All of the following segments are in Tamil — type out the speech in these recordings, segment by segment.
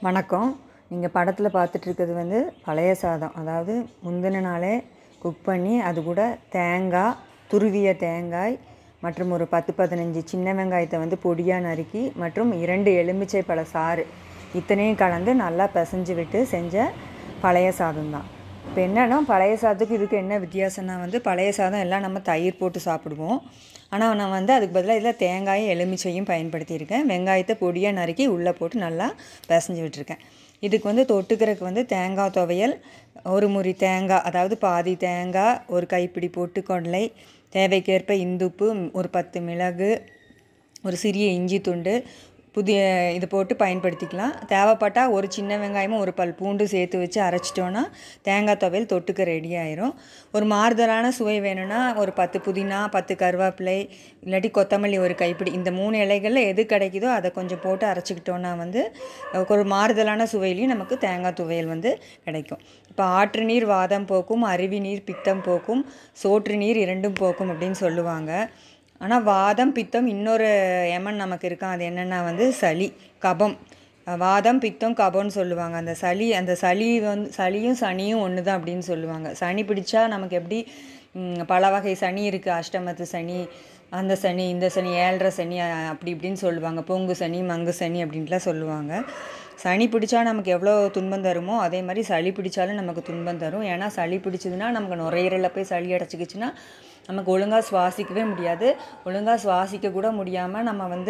வணக்கம் நீங்கள் படத்தில் பார்த்துட்டு இருக்கிறது வந்து பழைய சாதம் அதாவது முந்தின நாளே குக் பண்ணி அது கூட தேங்காய் துருவிய தேங்காய் மற்றும் ஒரு பத்து பதினஞ்சு சின்ன வெங்காயத்தை வந்து பொடியாக நறுக்கி மற்றும் இரண்டு எலுமிச்சை பழ சாறு இத்தனையும் கலந்து நல்லா பிசைஞ்சு விட்டு செஞ்ச பழைய சாதம் தான் இப்போ என்னன்னா பழைய சாதத்துக்கு இதுக்கு என்ன வித்தியாசம்னா வந்து பழைய சாதம் எல்லாம் நம்ம தயிர் போட்டு சாப்பிடுவோம் ஆனால் நான் வந்து அதுக்கு பதிலாக இதில் தேங்காயும் எலுமிச்சையும் பயன்படுத்தியிருக்கேன் வெங்காயத்தை பொடியாக நறுக்கி உள்ளே போட்டு நல்லா பிசைஞ்சு விட்டுருக்கேன் இதுக்கு வந்து தொட்டுக்கிறதுக்கு வந்து தேங்காய் துவையல் ஒரு முறி தேங்காய் அதாவது பாதி தேங்காய் ஒரு கைப்பிடி பொட்டுக்கடலை தேவைக்கேற்ப இந்துப்பு ஒரு பத்து மிளகு ஒரு சிறிய இஞ்சி துண்டு புதிய இது போட்டு பயன்படுத்திக்கலாம் தேவைப்பட்டால் ஒரு சின்ன வெங்காயமும் ஒரு பல் பூண்டு சேர்த்து வச்சு அரைச்சிட்டோன்னா தேங்காய் துவையல் தொட்டுக்க ரெடி ஆயிரும் ஒரு மாறுதலான சுவை வேணும்னா ஒரு பத்து புதினா பத்து கருவேப்பிலை இல்லாட்டி கொத்தமல்லி ஒரு கைப்பிடி இந்த மூணு இலைகளில் எது கிடைக்குதோ அதை கொஞ்சம் போட்டு அரைச்சிக்கிட்டோன்னா வந்து ஒரு மாறுதலான சுவையிலையும் நமக்கு தேங்காய் துவையல் வந்து கிடைக்கும் இப்போ ஆற்று நீர் வாதம் போக்கும் அருவி நீர் பித்தம் போக்கும் சோற்று நீர் இரண்டும் போக்கும் அப்படின்னு சொல்லுவாங்க ஆனால் வாதம் பித்தம் இன்னொரு எமன் நமக்கு இருக்கான் அது என்னென்னா வந்து சளி கபம் வாதம் பித்தம் கபம்னு சொல்லுவாங்க அந்த சளி அந்த சளி வந்து சளியும் சனியும் ஒன்று தான் அப்படின்னு சொல்லுவாங்க சனி பிடிச்சா நமக்கு எப்படி ம், பல வகை சனி இருக்குது அஷ்டமத்து சனி அந்த சனி இந்த சனி ஏழரை சனி அ- அப்படி இப்படின்னு சொல்லுவாங்க பொங்கு சனி மங்கு சனி அப்படின்ட்டுலாம் சொல்லுவாங்க சனி பிடிச்சா நமக்கு எவ்வளோ துன்பம் தருமோ அதே மாதிரி சளி பிடிச்சாலும் நமக்கு துன்பம் தரும் ஏன்னா சளி பிடிச்சதுன்னா நமக்கு நுரையீரலில் போய் சளி அடைச்சிக்கிச்சுன்னா நமக்கு ஒழுங்காக சுவாசிக்கவே முடியாது ஒழுங்காக சுவாசிக்க கூட முடியாமல் நம்ம வந்து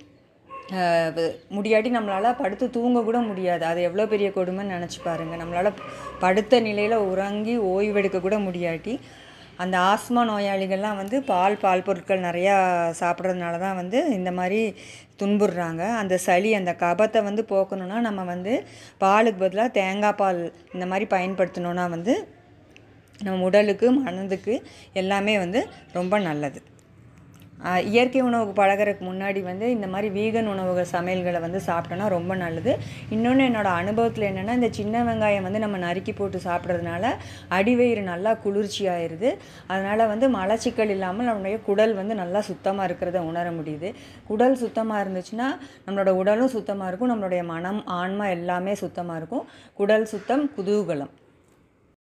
அஹ், வ- முடியாட்டி நம்மளால் படுத்து தூங்க கூட முடியாது அது எவ்வளோ பெரிய கொடுமைன்னு நினச்சி பாருங்கள் நம்மளால் படுத்த நிலையில் உறங்கி ஓய்வெடுக்க கூட முடியாட்டி அந்த ஆஸ்மா நோயாளிகள்லாம் வந்து பால் பால் பொருட்கள் நிறையா சாப்பிட்றதுனால தான் வந்து இந்த மாதிரி துன்புறுறாங்க அந்த சளி அந்த கபத்தை வந்து போக்கணும்னா நம்ம வந்து பாலுக்கு பதிலாக தேங்காய் பால் இந்த மாதிரி பயன்படுத்தினோன்னா வந்து நம்ம உடலுக்கு மனதுக்கு எல்லாமே வந்து ரொம்ப நல்லது ஆஹ் இயற்கை உணவுக்கு பழகுறதுக்கு முன்னாடி வந்து இந்த மாதிரி வீகன் உணவுகள் சமையல்களை வந்து சாப்பிட்டோன்னா ரொம்ப நல்லது இன்னொன்று என்னோட அனுபவத்தில் என்னென்னா இந்த சின்ன வெங்காயம் வந்து நம்ம நறுக்கி போட்டு சாப்பிட்றதுனால அடிவயிறு நல்லா குளிர்ச்சி ஆயிடுது அதனால் வந்து மலச்சிக்கல் இல்லாமல் நம்மளுடைய குடல் வந்து நல்லா சுத்தமாக இருக்கிறத உணர முடியுது குடல் சுத்தமாக இருந்துச்சுன்னா நம்மளோட உடலும் சுத்தமாக இருக்கும் நம்மளுடைய மனம் ஆன்மா எல்லாமே சுத்தமாக இருக்கும் குடல் சுத்தம் குதூகலம்